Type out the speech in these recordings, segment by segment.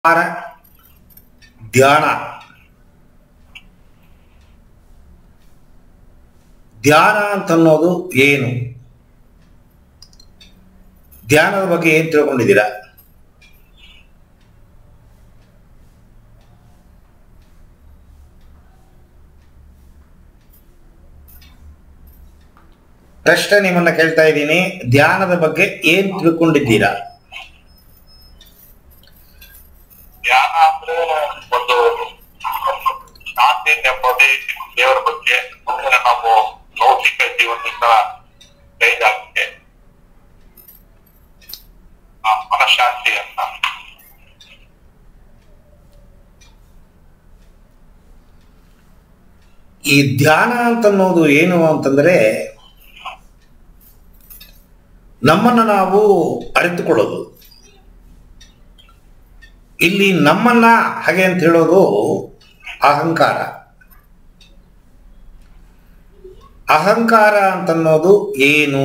ಆರ ಧ್ಯಾನ ಧ್ಯಾನ ಅಂತನ್ನೋದು ಏನು ಧ್ಯಾನದ ಬಗ್ಗೆ ಏನು ತಿಳ್ಕೊಂಡಿದ್ದೀರಾ ಪ್ರಶ್ನೆ ನಿಮ್ಮನ್ನ ಕೇಳ್ತಾ ಇದ್ದೀನಿ ಧ್ಯಾನದ ಬಗ್ಗೆ ಏನ್ ತಿಳ್ಕೊಂಡಿದ್ದೀರಾ ಧ್ಯಾನ ಅಂದ್ರೆ ಒಂದು ಶಾಂತಿ ನೆಮ್ಮದಿ ದೇವರ ಬಗ್ಗೆ ಮುಂದೆ ನಾವು ಲೌಕಿಕ ಜೀವನದಿಂದ ಚೇಂಜ್ ಆಗುತ್ತೆ ಆ ಮನಃಶಾಂತಿ ಅಂತ ಈ ಧ್ಯಾನ ಅಂತನ್ನೋದು ಏನು ಅಂತಂದ್ರೆ ನಮ್ಮನ್ನು ನಾವು ಅರಿತುಕೊಳ್ಳೋದು ಇಲ್ಲಿ ನಮ್ಮನ್ನ ಹಾಗೆ ಅಂತ ಹೇಳೋದು ಅಹಂಕಾರ ಅಹಂಕಾರ ಅಂತನ್ನೋದು ಏನು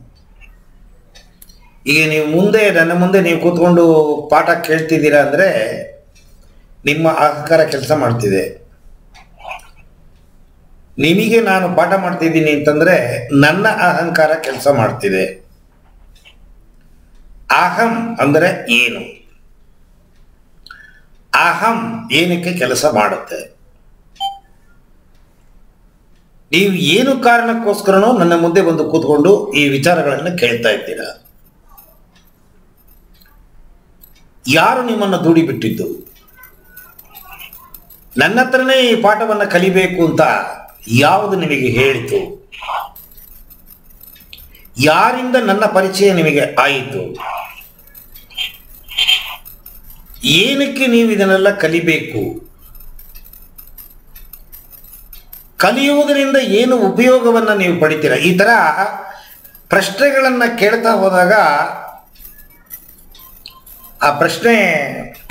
ಈಗ ನೀವು ಮುಂದೆ ನನ್ನ ಮುಂದೆ ನೀವು ಕೂತ್ಕೊಂಡು ಪಾಠ ಕೇಳ್ತಿದ್ದೀರಾ ಅಂದರೆ ನಿಮ್ಮ ಅಹಂಕಾರ ಕೆಲಸ ಮಾಡ್ತಿದೆ ನಿಮಗೆ ನಾನು ಪಾಠ ಮಾಡ್ತಿದ್ದೀನಿ ಅಂತಂದ್ರೆ ನನ್ನ ಅಹಂಕಾರ ಕೆಲಸ ಮಾಡ್ತಿದೆ ಅಹಂ ಅಂದರೆ ಏನು ಅಹಂ ಏನಕ್ಕೆ ಕೆಲಸ ಮಾಡುತ್ತೆ ನೀವು ಏನು ಕಾರಣಕ್ಕೋಸ್ಕರನೂ ನನ್ನ ಮುಂದೆ ಬಂದು ಕೂತ್ಕೊಂಡು ಈ ವಿಚಾರಗಳನ್ನು ಕೇಳ್ತಾ ಇದ್ದೀರಾ ಯಾರು ನಿಮ್ಮನ್ನು ದೂಡಿ ಬಿಟ್ಟಿದ್ದು ನನ್ನ ಹತ್ರನೇ ಈ ಪಾಠವನ್ನು ಕಲಿಬೇಕು ಅಂತ ಯಾವುದು ನಿಮಗೆ ಹೇಳಿತು ಯಾರಿಂದ ನನ್ನ ಪರಿಚಯ ನಿಮಗೆ ಆಯಿತು ಏನಕ್ಕೆ ನೀವು ಇದನ್ನೆಲ್ಲ ಕಲಿಬೇಕು ಕಲಿಯುವುದರಿಂದ ಏನು ಉಪಯೋಗವನ್ನು ನೀವು ಪಡಿತೀರ ಈ ಥರ ಪ್ರಶ್ನೆಗಳನ್ನು ಕೇಳ್ತಾ ಹೋದಾಗ ಆ ಪ್ರಶ್ನೆ